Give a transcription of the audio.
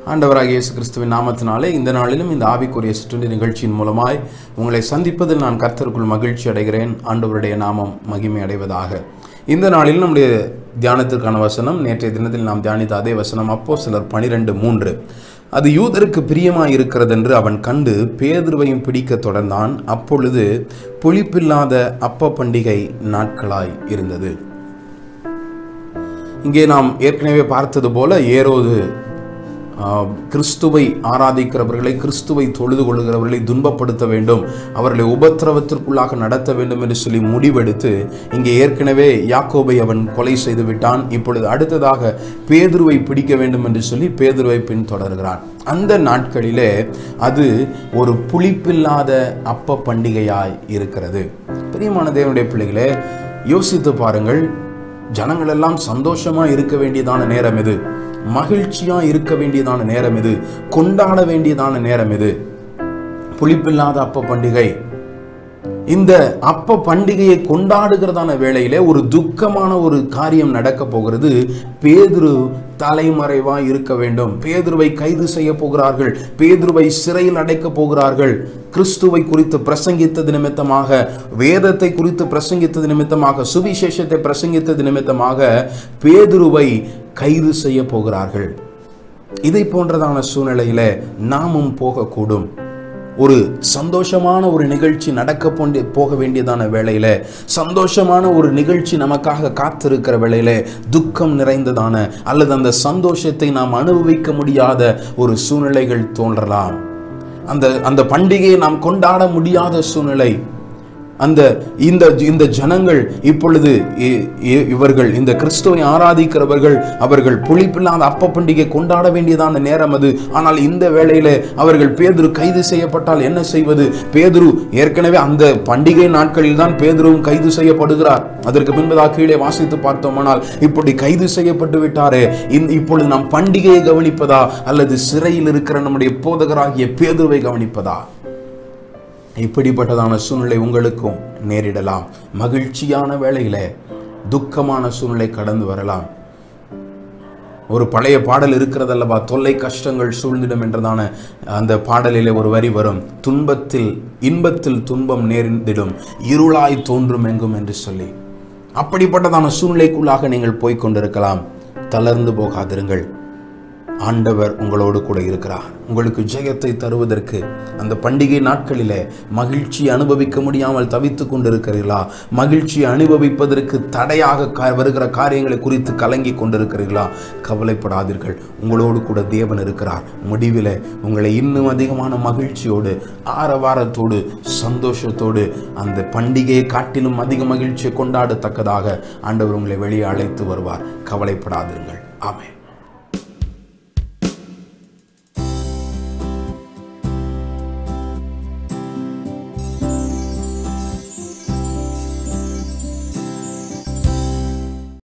ஆண்டவராகிய இயேசு கிறிஸ்துவின் நாமத்தினாலே இந்த நாளிலும் இந்த ஆவிக்குரிய சிற்றுண்டி நிகழ்ச்சியின் மூலமாய் உங்களை சந்திப்பதில் நான் கர்த்தருக்குள் மகிழ்ச்சி அடைகிறேன் ஆண்டவருடைய நாமம் மகிமை அடைவதாக இந்த நாளில் நம்முடைய தியானத்திற்கான வசனம் நேற்றைய தினத்தில் நாம் தியானித்த அதே வசனம் அப்போ சிலர் பனிரெண்டு மூன்று அது யூதருக்கு பிரியமாய் இருக்கிறதென்று அவன் கண்டு பேதுருவையும் பிடிக்க தொடர்ந்தான் அப்பொழுது புளிப்பில்லாத அப்ப பண்டிகை நாட்களாய் இருந்தது இங்கே நாம் ஏற்கனவே பார்த்தது போல ஏரோது ஆஹ், கிறிஸ்துவை ஆராதிக்கிறவர்களை கிறிஸ்துவை தொழுது கொள்கிறவர்களை துன்பப்படுத்த வேண்டும் அவர்களை உபத்திரவத்திற்குள்ளாக நடத்த வேண்டும் என்று சொல்லி முடிவெடுத்து இங்கே ஏற்கனவே யாக்கோபை அவன் கொலை செய்து விட்டான் இப்பொழுது அடுத்ததாக பேதுருவை பிடிக்க வேண்டும் என்று சொல்லி பேதுருவை பின்தொடர்கிறான் அந்த நாட்களிலே அது ஒரு புளிப்பில்லாத அப்ப பண்டிகையாய் இருக்கிறது பிரியமான தேவனுடைய பிள்ளைகளே யோசித்து பாருங்கள் ஜனங்கள் எல்லாம் சந்தோஷமா இருக்க வேண்டியதான நேரம் இது மகிழ்ச்சியா இருக்க வேண்டியதான நேரம் இது கொண்டாட வேண்டியதான நேரம் இது புளிப்பில்லாத அப்ப பண்டிகை இந்த அப்ப பண்டிகையை கொண்டாடுகிறதான வேளையிலே ஒரு துக்கமான ஒரு காரியம் நடக்க போகிறது பேதுரு தலைமறைவாய் இருக்க வேண்டும் பேதுருவை கைது செய்ய போகிறார்கள் பேதுருவை சிறையில் அடைக்க போகிறார்கள் கிறிஸ்துவை குறித்து பிரசங்கித்தது நிமித்தமாக வேதத்தை குறித்து பிரசங்கித்தது நிமித்தமாக சுவிசேஷத்தை பிரசங்கித்தது நிமித்தமாக பேதுருவை கைது செய்ய போகிறார்கள் இதை போன்றதான சூழ்நிலையில நாமும் போகக்கூடும் ஒரு சந்தோஷமான ஒரு நிகழ்ச்சி நடக்க போண்டி போக வேண்டியதான வேளையில சந்தோஷமான ஒரு நிகழ்ச்சி நமக்காக காத்திருக்கிற வேளையில துக்கம் நிறைந்ததான அல்லது அந்த சந்தோஷத்தை நாம் அனுபவிக்க முடியாத ஒரு சூழ்நிலைகள் தோன்றலாம் அந்த அந்த பண்டிகையை நாம் கொண்டாட முடியாத சூழ்நிலை அந்த இந்த இந்த ஜனங்கள் இப்பொழுது இ- இ- இவர்கள் இந்த கிறிஸ்துவை ஆராதிக்கிறவர்கள் அவர்கள் புளிப்பில்லாத அப்ப பண்டிகை கொண்டாட வேண்டியதான நேரம் அது ஆனால் இந்த வேளையில அவர்கள் பேதுரு கைது செய்யப்பட்டால் என்ன செய்வது பேதுரு ஏற்கனவே அந்த பண்டிகை நாட்களில் தான் பேதுருவும் கைது செய்யப்படுகிறார் அதற்கு பின்பதாக கீழே வாசித்து பார்த்தோமானால் இப்படி கைது செய்யப்பட்டு விட்டாரே இந்த இப்பொழுது நாம் பண்டிகையை கவனிப்பதா அல்லது சிறையில் இருக்கிற நம்முடைய போதகராகிய பேதுருவை கவனிப்பதா இப்படிப்பட்டதான சூழ்நிலை உங்களுக்கும் நேரிடலாம் மகிழ்ச்சியான வேளையில துக்கமான சூழ்நிலை கடந்து வரலாம் ஒரு பழைய பாடல் இருக்கிறதல்லவா தொல்லை கஷ்டங்கள் சூழ்ந்திடும் என்றதான அந்த பாடலிலே ஒரு வரி வரும் துன்பத்தில் இன்பத்தில் துன்பம் நேர்ந்திடும் இருளாய் தோன்றும் எங்கும் என்று சொல்லி அப்படிப்பட்டதான சூழ்நிலைக்குள்ளாக நீங்கள் போய்க் கொண்டிருக்கலாம் தளர்ந்து போகாதிருங்கள் ஆண்டவர் உங்களோடு கூட இருக்கிறார் உங்களுக்கு ஜெயத்தை தருவதற்கு அந்த பண்டிகை நாட்களிலே மகிழ்ச்சி அனுபவிக்க முடியாமல் தவித்துக் கொண்டிருக்கிறீர்களா மகிழ்ச்சி அனுபவிப்பதற்கு தடையாக கா- வருகிற காரியங்களை குறித்து கலங்கி கொண்டிருக்கிறீர்களா கவலைப்படாதீர்கள் உங்களோடு கூட தேவன் இருக்கிறார் முடிவிலே உங்களை இன்னும் அதிகமான மகிழ்ச்சியோடு ஆரவாரத்தோடு சந்தோஷத்தோடு அந்த பண்டிகையை காட்டிலும் அதிக மகிழ்ச்சியை கொண்டாடத்தக்கதாக ஆண்டவர் உங்களை வெளியே அழைத்து வருவார் கவலைப்படாதீர்கள் ஆமென்